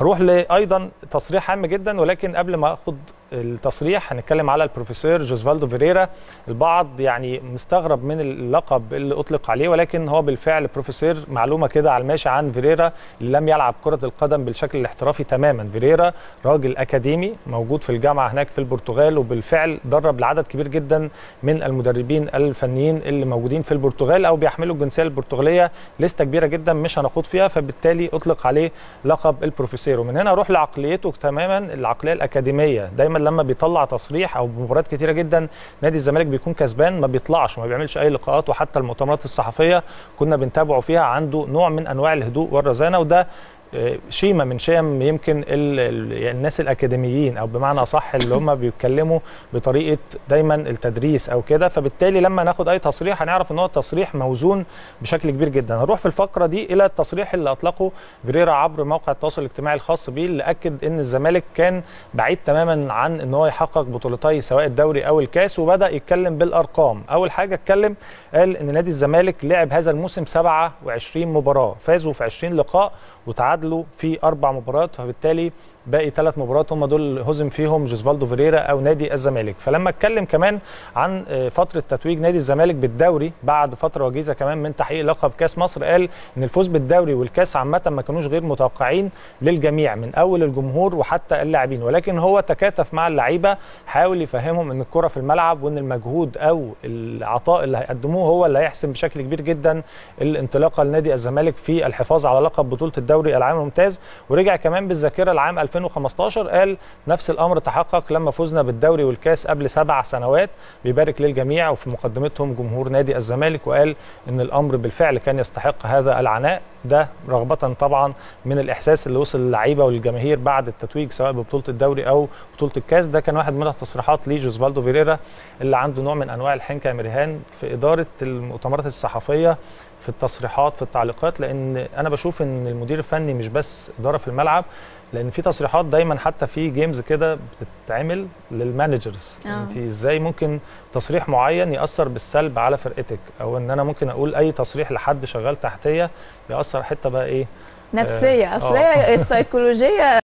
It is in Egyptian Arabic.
هروح لايضا تصريح هام جدا ولكن قبل ما اخد التصريح هنتكلم على البروفيسور جوزفالدو فيريرا البعض يعني مستغرب من اللقب اللي اطلق عليه ولكن هو بالفعل بروفيسور معلومه كده على الماشي عن فيريرا اللي لم يلعب كره القدم بالشكل الاحترافي تماما فيريرا راجل اكاديمي موجود في الجامعه هناك في البرتغال وبالفعل درب لعدد كبير جدا من المدربين الفنيين اللي موجودين في البرتغال او بيحملوا الجنسيه البرتغاليه لسته كبيره جدا مش هنخوض فيها فبالتالي اطلق عليه لقب البروفيسور ومن هنا اروح لعقليته تماما العقليه الاكاديميه دايما لما بيطلع تصريح او مباريات كتيره جدا نادي الزمالك بيكون كسبان ما بيطلعش ما بيعملش اي لقاءات وحتى المؤتمرات الصحفيه كنا بنتابعه فيها عنده نوع من انواع الهدوء والرزانه وده شيمه من شيم يمكن ال ال الناس الاكاديميين او بمعنى اصح اللي هم بيتكلموا بطريقه دايما التدريس او كده فبالتالي لما ناخد اي تصريح هنعرف ان هو تصريح موزون بشكل كبير جدا هنروح في الفقره دي الى التصريح اللي اطلقه فيريرا عبر موقع التواصل الاجتماعي الخاص بيه اللي اكد ان الزمالك كان بعيد تماما عن ان هو يحقق بطولتي سواء الدوري او الكاس وبدا يتكلم بالارقام اول حاجه اتكلم قال ان نادي الزمالك لعب هذا الموسم 27 مباراه فازوا في 20 لقاء وتعادلوا في اربع مباريات فبالتالي باقي ثلاث مباريات هم دول هزم فيهم جوزفالدو فيريرا او نادي الزمالك فلما اتكلم كمان عن فتره تتويج نادي الزمالك بالدوري بعد فتره وجيزه كمان من تحقيق لقب كاس مصر قال ان الفوز بالدوري والكاس عامه ما كانوش غير متوقعين للجميع من اول الجمهور وحتى اللاعبين ولكن هو تكاتف مع اللعيبه حاول يفهمهم ان الكره في الملعب وان المجهود او العطاء اللي هيقدموه هو اللي هيحسم بشكل كبير جدا الانطلاقه لنادي الزمالك في الحفاظ على لقب بطوله الدوري العام الممتاز ورجع كمان بالذاكره العام 2015 قال نفس الامر تحقق لما فزنا بالدوري والكاس قبل سبع سنوات بيبارك للجميع وفي مقدمتهم جمهور نادي الزمالك وقال ان الامر بالفعل كان يستحق هذا العناء ده رغبه طبعا من الاحساس اللي وصل للعيبه والجماهير بعد التتويج سواء ببطوله الدوري او بطوله الكاس ده كان واحد من التصريحات لجوزفالدو فيريرا اللي عنده نوع من انواع الحنكه يا مريهان في اداره المؤتمرات الصحفيه في التصريحات في التعليقات لان انا بشوف ان المدير الفني مش بس اداره في الملعب لان في تصريحات دايما حتى في جيمز كده بتتعمل للمانجرز آه. انت ازاي ممكن تصريح معين ياثر بالسلب على فرقتك او ان انا ممكن اقول اي تصريح لحد شغال تحتيه ياثر حته بقى ايه نفسيه اصل آه. هي السيكولوجيه